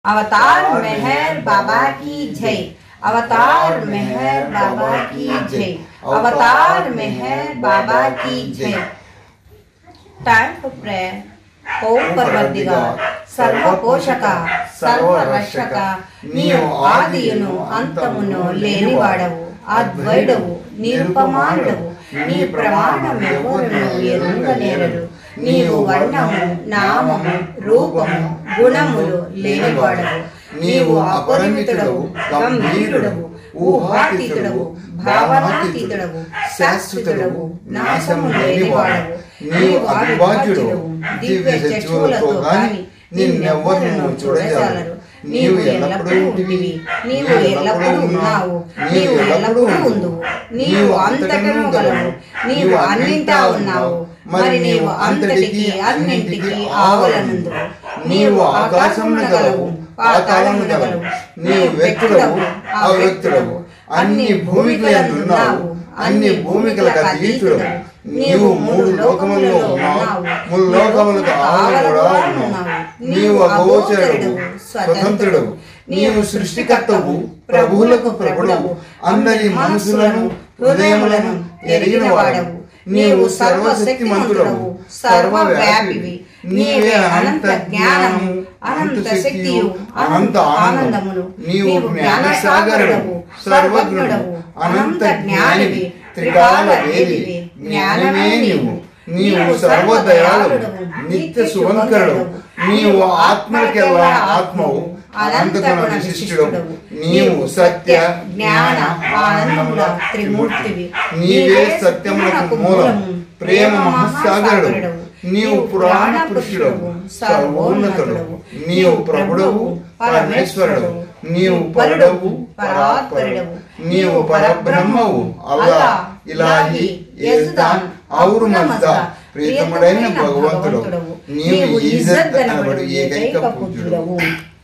अवतार मेहर बाबा की जय अवतार मेहर बाबा की जय अवतार मेहर बाबा की जय टाइम फॉर प्रेयर ఓం పర్వదిగార్ సర్వ పోషక సర్వ రక్షక నీవు ఆదియును అంతమును లేనివాడవు అద్వైడవు నిరుపమానుడవు నీ ప్రమాణం ఎవరును ఎరుంగనేరరు నీవు వర్ణము నామము రూపము గుణములు లేనివాడవు నీవు అపరిమితుడవు గంభీరుడవు ఊహాతీతుడవు భావనాతీతుడవు శాశ్వతుడవు నాశము లేనివాడవు నీవు అవిభాజ్యుడవు దివ్య చక్షువులతో గాని నిన్నెవ్వరును చూడజాలరు నీవు ఎల్లప్పుడూ ఉంటివి నీవు ఎల్లప్పుడూ ఉన్నావు నీవు ఎల్లప్పుడూ ఉందువు నీవు అంతటను గలవు నీవు అన్నింటా ఉన్నావు మరి నీవు అంతటికి అన్నింటికి ఆవలనుందు నీవు ఆకాశమున గలవు పాతాళమున గలవు నీవు వ్యక్తుడవు అవ్యక్తుడవు అన్ని భూమికలందున్నావు అన్ని భూమికలకు అతీతుడవు నీవు మూడు లోకములలో ఉన్నావు మూడు లోకములకు ఆవల కూడా ఉన్నావు నీవు అగోచరుడు స్వతంత్రుడవు నీవు సృష్టికర్తవు ప్రభువులకు ప్రభుడవు అందరి మనసులను హృదయములను ఎరిగిన వాడవు నీవు సర్వశక్తిమంతుడవు సర్వవ్యాపివి నీవే అనంత జ్ఞానము అనంత శక్తియు అనంత ఆనందములు నీవు జ్ఞానసాగరుడవు సర్వజ్ఞుడవు అనంత జ్ఞానివి త్రికాల వేదివి జ్ఞానమే నీవు నీవు సర్వదయాళుడవు నిత్య శుభంకరుడు నీవు ఆత్మకెల్లా ఆత్మవు అనంతగుణ విశిష్టుడవు నీవు సత్య జ్ఞాన ఆనందముల త్రిమూర్తివి నీవే సత్యములకు మూలము ప్రేమ మహాసాగరుడు నీవు పురాణ పురుషుడవు సర్వోన్నతుడవు నీవు ప్రభుడవు పరమేశ్వరుడవు నీవు పరుడవు పరాత్పరుడవు నీవు పరబ్రహ్మవు అల్లా ఇలాహి యజ్దాన్ ఔరు మజ్దా ప్రియతముడైన భగవంతుడవు నీవు ఈజత్ అనబడు ఏకైక పూజ్యుడవు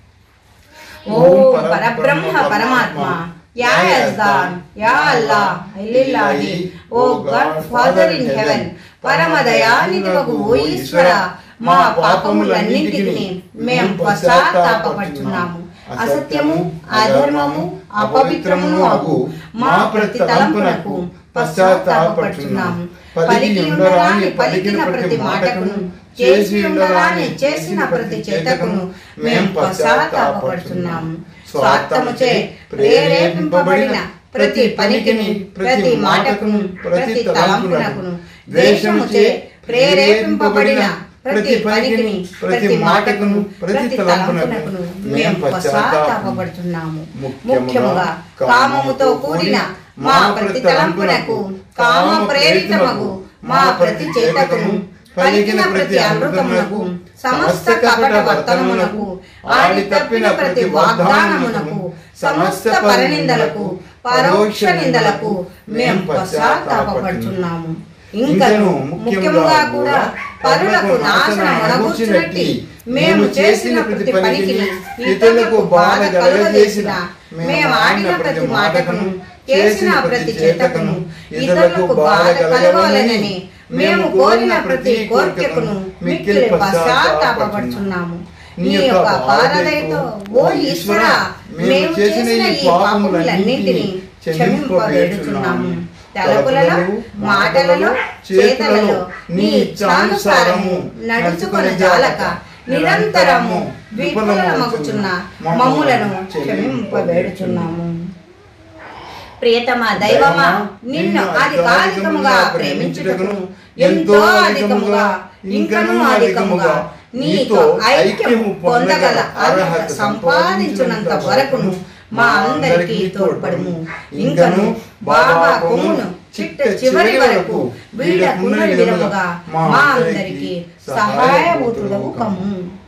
ఓం పరబ్రహ్మ పరమాత్మ యా యజ్దాన్ యా అల్లా ఇల్లిల్లాహి O God Father in heaven పరమ దయానిధివగు ఓ ఈశ్వర మా పాపములన్నింటినీ మేం పశ్చాత్తాపడుచున్నాము అసత్యము అధర్మము అపవిత్రమును అగు మా ప్రతి తలంపునకు పశ్చాత్తాపడుచున్నాము పలికి ఉండరాని పలికిన ప్రతి మాటకును చేసి ఉండరాని చేసిన ప్రతి చేతకును మేం పశ్చాత్తాపడుచున్నాము స్వార్థముచే ప్రేరేపింపబడిన ప్రతి పనికిని ప్రతి మాటకును ప్రతి తలంపునకును ద్వేషముచే ప్రేరేపింపబడిన ప్రతి పనికిని ప్రతి మాటకును ప్రతి తలంపునకును మేం పశ్చాత్తాపడుతున్నాము ముఖ్యముగా కామముతో కూడిన మా ప్రతి తలంపునకు కామ ప్రేరితమగు మా ప్రతి చేతకును పలికిన ప్రతి అమృతమునకు సమస్త కపట వర్తనమునకు ఆడి తప్పిన ప్రతి వాగ్దానమునకు సమస్త పరనిందలకు పరోక్ష నిందలకు మేం పశ్చాత్తాపడుచున్నాము ఇంకను ముఖ్యముగా కూడా పరులకు నాశనం అనగూర్చినట్టి మేము చేసిన ప్రతి పనికి ఇతరులకు బాధ కలుగజేసిన మేము ఆడిన ప్రతి మాటకును చేసిన ప్రతి చేతకును ఇతరులకు బాధ కలగాలనని మేము కోరిన ప్రతి కోరికకును మిక్కిలి పశ్చాత్తాపడుచున్నాము నీ యొక్క పారదయతో ఓ ఈశ్వర మేము చేసిన ఈ పాపములన్నింటినీ క్షమింపవేడుచున్నాము తలపులలో మాటలలో చేతలలో నీ ఇచ్ఛానుసారము నడుచుకొని జాలక నిరంతరము విఫలమగుచున్న మమ్ములను క్షమింపవేడుచున్నాము ప్రియతమ దైవమా నిన్ను అధికారికముగా ప్రేమించుటకును ఎంతో అధికముగా ఇంకనూ అధికముగా నీతో ఐక్యము పొందగల అర్హత సంపాదించున్నంత వరకును మా అందరికీ తోడ్పడుము ఇంకను బాబా కొమ్మును చిట్ట చివరి వరకు వీడకుండా విధముగా మా అందరికీ సహాయభూతుడవు కమ్ము